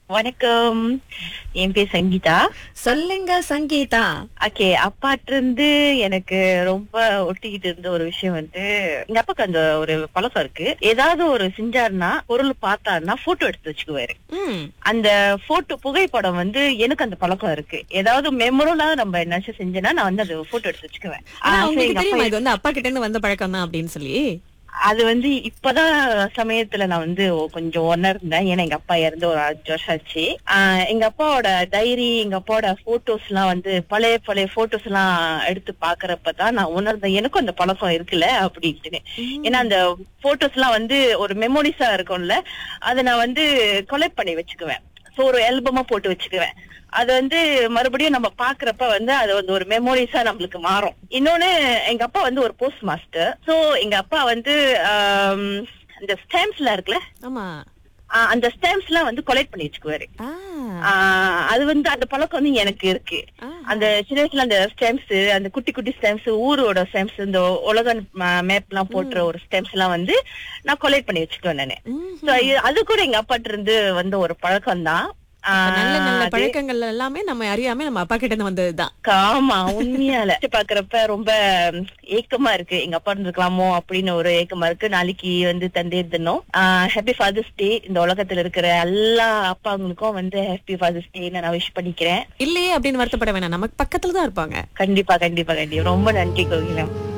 வணக்கம் என் பேர் சங்கீதா சொல்லுங்க சங்கீதா ஓகே அப்பாட்ட இருந்து எனக்கு ரொம்ப ஒட்டிக்கிட்டு இருந்த ஒரு விஷயம் வந்து எங்க அப்பாக்கு அந்த ஒரு பழக்கம் இருக்கு ஏதாவது ஒரு செஞ்சாருன்னா பொருள் பார்த்தாருன்னா போட்டோ எடுத்து வச்சுக்குவாரு ம் அந்த போட்டோ புகைப்படம் வந்து எனக்கு அந்த பழக்கம் இருக்கு ஏதாவது மெமரலா நம்ம என்னாச்சும் செஞ்சேன்னா நான் வந்து அந்த போட்டோ எடுத்து வச்சுக்குவேன் ஆனா ஆ, so உங்களுக்கு எங்க அப்பா தெரியுமா இது வந்து அப்பா கிட்ட இருந்து வந்த பழக்கம் தான் அப்படின்னு சொல்லி அது வந்து இப்பதான் சமயத்துல நான் வந்து கொஞ்சம் உணர்ந்தேன் ஏன்னா எங்க அப்பா இறந்து ஒரு அஞ்சு வருஷம் ஆச்சு ஆஹ் எங்க அப்பாவோட டைரி எங்க அப்பாவோட போட்டோஸ் எல்லாம் வந்து பழைய பழைய போட்டோஸ் எல்லாம் எடுத்து பாக்குறப்பதான் நான் உணர்ந்தேன் எனக்கும் அந்த பழக்கம் இருக்குல்ல அப்படின்ட்டு ஏன்னா அந்த போட்டோஸ் எல்லாம் வந்து ஒரு மெமோரிஸா இருக்கும்ல அதை நான் வந்து கொலெக்ட் பண்ணி வச்சுக்குவேன் சோ ஒரு ஆல்பமா போட்டு வச்சுக்குவேன் அது வந்து மறுபடியும் நம்ம பாக்குறப்ப வந்து அது வந்து ஒரு மெமோரிஸா நம்மளுக்கு மாறும் இன்னொன்னு எங்க அப்பா வந்து ஒரு போஸ்ட் மாஸ்டர் சோ எங்க அப்பா வந்து ஆம், இந்த ஸ்டாம்ப்ஸ்ல இருக்குல்ல ஆமா ஆ, அந்த ஸ்டாம்ப்ஸ் எல்லாம் வந்து கொலெக்ட் பண்ணி வச்சுக்குவாரு ஆ ஆ, அது வந்து அந்த பழக்கம் வந்து எனக்கு இருக்கு ஆ. அந்த சின்ன வயசுல அந்த ஸ்டாம்ப்ஸ் அந்த குட்டி குட்டி ஸ்டாம்ப்ஸ் ஊரோட ஸ்டாம்ப்ஸ் இந்த உலக மேப் எல்லாம் போட்டுற ஒரு ஸ்டாம்ப்ஸ் எல்லாம் வந்து நான் கொலெக்ட் பண்ணி வச்சுக்குவேன் நானு ம். So, இது- அது கூட எங்க அப்பாட்ட இருந்து வந்த ஒரு பழக்கம் தான் அப்ப நல்ல நல்ல பழக்கங்கள் எல்லாமே நம்ம அறியாம நம்ம அப்பா கிட்ட இருந்து வந்ததுதான் ஆமா உண்மையால பாக்குறப்ப ரொம்ப ஏக்கமா இருக்கு எங்க அப்பா இருந்திருக்கலாமோ அப்படின்னு ஒரு ஏக்கமா இருக்கு நாளைக்கு வந்து தந்தை தினம் ஹாப்பி ஃபாதர்ஸ் டே இந்த உலகத்துல இருக்கிற எல்லா அப்பாங்களுக்கும் வந்து ஹாப்பி ஃபாதர்ஸ் டே நான் விஷ் பண்ணிக்கிறேன் இல்லையே அப்படின்னு வருத்தப்பட வேணாம் நமக்கு பக்கத்துல தான் இருப்பாங்க கண்டிப்பா கண்டிப்பா கண்டிப்பா ரொம்ப நன்றி கோகிலம்